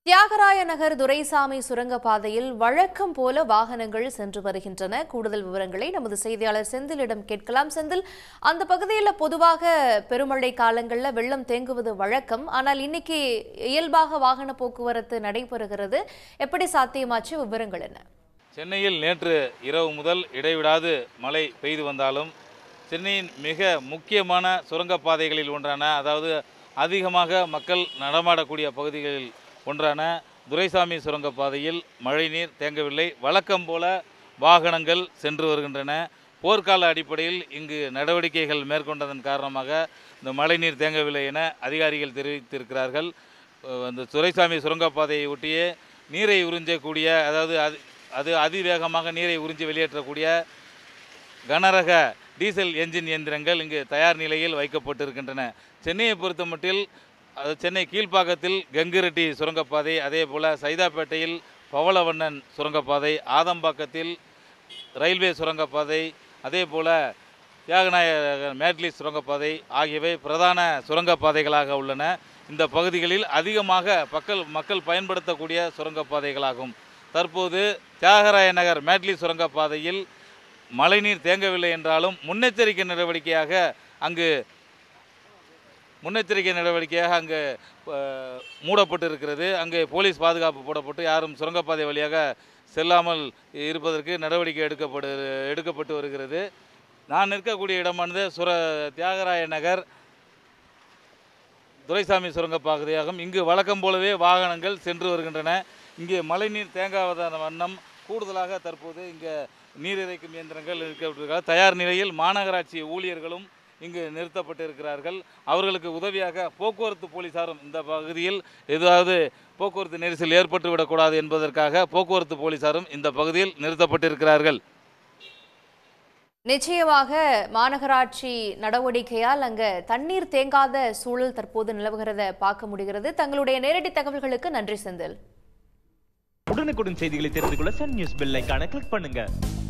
தியாகராய நகர் துரைசாமி சுரங்கப்பாதையில் வழக்கம் போல வாகனங்கள் சென்று வருகின்றன கூடுதல் விவரங்களை நமது செய்தியாளர் செந்திலிடம் கேட்கலாம் செந்தில் அந்த பகுதியில் பொதுவாக பெருமழை காலங்களில் வெள்ளம் தேங்குவது வழக்கம் ஆனால் இன்னைக்கு இயல்பாக வாகன போக்குவரத்து நடைபெறுகிறது எப்படி சாத்தியமாச்சு விவரங்கள் என்ன சென்னையில் நேற்று இரவு முதல் இடைவிடாது மழை பெய்து வந்தாலும் சென்னையின் மிக முக்கியமான சுரங்கப்பாதைகளில் ஒன்றான அதாவது அதிகமாக மக்கள் நடமாடக்கூடிய பகுதிகளில் ஒன்றான துரைசாமி சுரங்கப்பாதையில் மழைநீர் தேங்கவில்லை வழக்கம் போல வாகனங்கள் சென்று வருகின்றன போர்க்கால அடிப்படையில் இங்கு நடவடிக்கைகள் மேற்கொண்டதன் காரணமாக இந்த மழைநீர் தேங்கவில்லை என அதிகாரிகள் தெரிவித்திருக்கிறார்கள் அஹ் அந்த துரைசாமி சுரங்கப்பாதையை ஒட்டியே நீரை உறிஞ்சக்கூடிய அதாவது அது அது அதிவேகமாக நீரை உறிஞ்சி வெளியேற்றக்கூடிய கனரக டீசல் என்ஜின் இயந்திரங்கள் இங்கு தயார் நிலையில் வைக்கப்பட்டிருக்கின்றன சென்னையை பொறுத்தமட்டில் அது சென்னை கீழ்ப்பாக்கத்தில் கங்கிரெட்டி சுரங்கப்பாதை அதே போல் சைதாப்பேட்டையில் பவளவண்ணன் சுரங்கப்பாதை ஆதம்பாக்கத்தில் ரயில்வே சுரங்கப்பாதை அதே போல் தியாகநாயகர் மேட்லி சுரங்கப்பாதை ஆகியவை பிரதான சுரங்கப்பாதைகளாக உள்ளன இந்த பகுதிகளில் அதிகமாக மக்கள் மக்கள் பயன்படுத்தக்கூடிய சுரங்கப்பாதைகளாகும் தற்போது தியாகராய நகர் மேட்லி சுரங்கப்பாதையில் மழைநீர் தேங்கவில்லை என்றாலும் முன்னெச்சரிக்கை நடவடிக்கையாக அங்கு முன்னெச்சரிக்கை நடவடிக்கையாக அங்கு அஹ், மூடப்பட்டிருக்கிறது அங்கே போலீஸ் பாதுகாப்பு போடப்பட்டு யாரும் சுரங்கப்பாதை வழியாக செல்லாமல் இருப்பதற்கு நடவடிக்கை எடுக்கப்படு எடுக்கப்பட்டு வருகிறது நான் நிற்கக்கூடிய இடமானது சுர தியாகராய நகர் துரைசாமி சுரங்கப்பாதையாகும் இங்கு வழக்கம் போலவே வாகனங்கள் சென்று வருகின்றன இங்கே மழைநீர் தேங்காவதான வண்ணம் கூடுதலாக தற்போது இங்கே நீர் இறைக்கும் இயந்திரங்கள் இருக்கப்பட்டிருக்கிறார் தயார் நிலையில் மாநகராட்சி ஊழியர்களும் இங்கு நிறுத்தப்பட்டிருக்கிறார்கள் அவர்களுக்கு உதவியாக போக்குவரத்து போலீசாரும் இந்த பகுதியில் ஏதாவது போக்குவரத்து நெரிசல் ஏற்பட்டு விடக்கூடாது என்பதற்காக போக்குவரத்து போலீசாரும் இந்த பகுதியில் நிறுத்தப்பட்டிருக்கிறார்கள் நிச்சயமாக மாநகராட்சி நடவடிக்கையால் அங்க தண்ணீர் தேங்காத சூழல் தற்போது நிலவுகிறத பார்க்க முடிகிறது தங்களுடைய நேரடி தகவல்களுக்கு நன்றி செந்தில் உடனுக்குடன் செய்திகளை தெரிந்து கொள்ள சன் நியூஸ் பெல் ஐகானை கிளிக் பண்ணுங்க